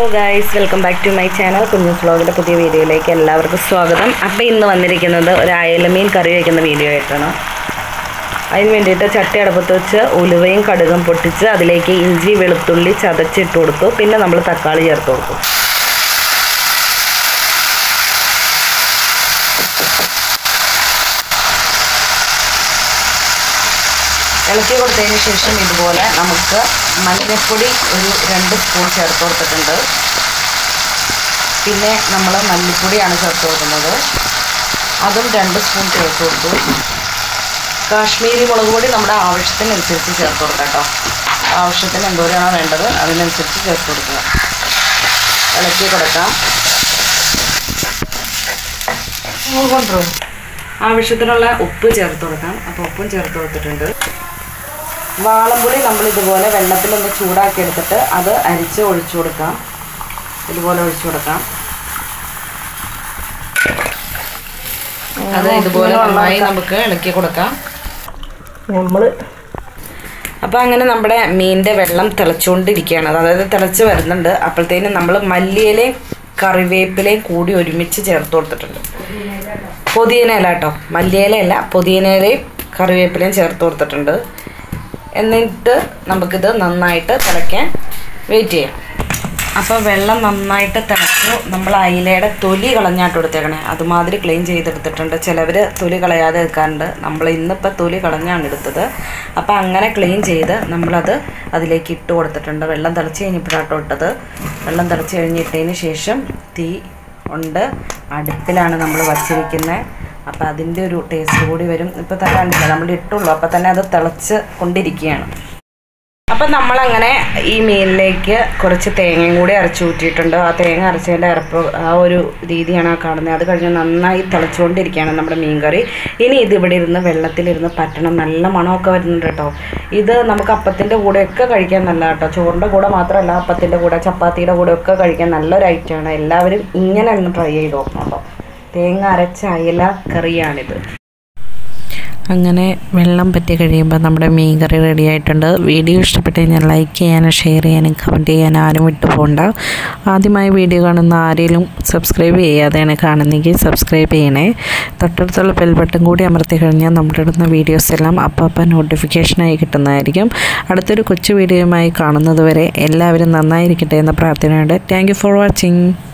hello guys welcome back to my channel കുഞ്ഞു വ്ളോഗിൻ്റെ പുതിയ വീഡിയോയിലേക്ക് എല്ലാവർക്കും സ്വാഗതം അപ്പോൾ ഇന്ന് വന്നിരിക്കുന്നത് ഒരു അയലമീൻ കറി വയ്ക്കുന്ന വീഡിയോ ആയിട്ടാണ് അതിന് വേണ്ടിയിട്ട് ചട്ടി അടുപ്പത്ത് വെച്ച് ഉലുവയും കടുകും പൊട്ടിച്ച് അതിലേക്ക് ഇഞ്ചി വെളുത്തുള്ളി ചതച്ചിട്ട് കൊടുത്തു പിന്നെ നമ്മൾ തക്കാളി ചേർത്ത് കൊടുത്തു ഇളക്കി കൊടുത്തതിന് ശേഷം ഇതുപോലെ നമുക്ക് മഞ്ഞൾപ്പൊടി ഒരു രണ്ട് സ്പൂൺ ചേർത്ത് കൊടുത്തിട്ടുണ്ട് പിന്നെ നമ്മൾ മല്ലിപ്പൊടിയാണ് ചേർത്ത് കൊടുക്കുന്നത് അതും രണ്ട് സ്പൂൺ ചേർത്ത് കൊടുത്തു കാശ്മീരി മുളക് പൊടി നമ്മുടെ ആവശ്യത്തിനനുസരിച്ച് ചേർത്ത് കൊടുക്കാം കേട്ടോ ആവശ്യത്തിന് എന്തോരാണോ വേണ്ടത് അതിനനുസരിച്ച് ചേർത്ത് കൊടുക്കുക ഇളക്കി കൊടുക്കാം കൊണ്ടുപോകും ആവശ്യത്തിനുള്ള ഉപ്പ് ചേർത്ത് കൊടുക്കാം അപ്പോൾ ഉപ്പും ചേർത്ത് കൊടുത്തിട്ടുണ്ട് വാളംപുളി നമ്മൾ ഇതുപോലെ വെള്ളത്തിലൊന്ന് ചൂടാക്കി എടുത്തിട്ട് അത് അരിച്ച് ഒഴിച്ചു കൊടുക്കാം ഇതുപോലെ ഒഴിച്ചു കൊടുക്കാം അത് ഇതുപോലെ നന്നായി നമുക്ക് ഇളക്കി കൊടുക്കാം നമ്മൾ അപ്പോൾ അങ്ങനെ നമ്മുടെ മീനിൻ്റെ വെള്ളം തിളച്ചുകൊണ്ടിരിക്കുകയാണ് അതായത് തിളച്ച് വരുന്നുണ്ട് അപ്പോഴത്തേനും നമ്മൾ മല്ലിയിലയും കറിവേപ്പിലയും കൂടി ഒരുമിച്ച് ചേർത്ത് കൊടുത്തിട്ടുണ്ട് പുതിയന ഇല കേട്ടോ മല്ലിയില അല്ല പുതിയനയിലയും കറിവേപ്പിലയും ചേർത്ത് കൊടുത്തിട്ടുണ്ട് എന്നിട്ട് നമുക്കിത് നന്നായിട്ട് തിളയ്ക്കാൻ വെയിറ്റ് ചെയ്യാം അപ്പോൾ വെള്ളം നന്നായിട്ട് തിളച്ചു നമ്മൾ അയിലയുടെ തൊലി കളഞ്ഞാട്ട് കൊടുത്തേക്കണേ അതുമാതിരി ക്ലീൻ ചെയ്തെടുത്തിട്ടുണ്ട് ചിലവർ തൊലി കളയാതെ എടുക്കാറുണ്ട് നമ്മൾ ഇന്നിപ്പോൾ തൊലി കളഞ്ഞാണ് എടുത്തത് അപ്പോൾ അങ്ങനെ ക്ലീൻ ചെയ്ത് നമ്മളത് അതിലേക്ക് ഇട്ട് കൊടുത്തിട്ടുണ്ട് വെള്ളം തിളച്ച് കഴിഞ്ഞപ്പോഴാട്ടോ ഇട്ടത് വെള്ളം തിളച്ച് കഴിഞ്ഞിട്ടതിന് ശേഷം തീ ഉണ്ട് അടുപ്പിലാണ് നമ്മൾ വച്ചിരിക്കുന്നത് അപ്പോൾ അതിൻ്റെ ഒരു ടേസ്റ്റ് കൂടി വരും ഇപ്പോൾ തന്നെ കണ്ടില്ല നമ്മൾ ഇട്ടുള്ളൂ അപ്പോൾ തന്നെ അത് തിളച്ച് കൊണ്ടിരിക്കുകയാണ് അപ്പം നമ്മളങ്ങനെ ഈ മീനിലേക്ക് കുറച്ച് തേങ്ങയും കൂടി അരച്ച് ഊറ്റിയിട്ടുണ്ട് ആ തേങ്ങ അരച്ചതിൻ്റെ അരപ്പ് ആ ഒരു രീതിയാണ് ആ കാണുന്നത് അത് കഴിഞ്ഞ് നന്നായി തിളച്ചുകൊണ്ടിരിക്കുകയാണ് നമ്മുടെ മീൻ കറി ഇനി ഇത് ഇവിടെ ഇരുന്ന് വെള്ളത്തിലിരുന്ന് പറ്റണം നല്ല മണമൊക്കെ വരുന്നുണ്ട് കേട്ടോ ഇത് നമുക്ക് അപ്പത്തിൻ്റെ കൂടെയൊക്കെ കഴിക്കാൻ നല്ല കേട്ടോ ചോറിൻ്റെ കൂടെ മാത്രമല്ല അപ്പത്തിൻ്റെ കൂടെ ചപ്പാത്തിയുടെ കൂടെ ഒക്കെ കഴിക്കാൻ നല്ലൊരു ഐറ്റമാണ് എല്ലാവരും ഇങ്ങനെ ഒന്ന് ട്രൈ ചെയ്ത് നോക്കണം കേട്ടോ തേങ്ങ അരച്ച അയല കറിയാണിത് അങ്ങനെ വെള്ളം പറ്റി കഴിയുമ്പോൾ നമ്മുടെ മീൻ കറി റെഡി ആയിട്ടുണ്ട് വീഡിയോ ഇഷ്ടപ്പെട്ട് കഴിഞ്ഞാൽ ലൈക്ക് ചെയ്യാനും ഷെയർ ചെയ്യാനും കമൻറ്റ് ചെയ്യാനും ആരും വിട്ടു പോകണ്ട ആദ്യമായി വീഡിയോ കാണുന്ന ആരെങ്കിലും സബ്സ്ക്രൈബ് ചെയ്യാതെയാണ് കാണുന്നെങ്കിൽ സബ്സ്ക്രൈബ് ചെയ്യണേ തൊട്ടടുത്തുള്ള ബെൽ ബട്ടൺ കൂടി അമർത്തി കഴിഞ്ഞാൽ നമ്മുടെ ഇടുന്ന വീഡിയോസ് എല്ലാം അപ്പം അപ്പം നോട്ടിഫിക്കേഷനായി കിട്ടുന്നതായിരിക്കും അടുത്തൊരു കൊച്ചു വീഡിയോയുമായി കാണുന്നത് വരെ എല്ലാവരും നന്നായിരിക്കട്ടെ എന്ന പ്രാർത്ഥനയുണ്ട് താങ്ക് ഫോർ വാച്ചിങ്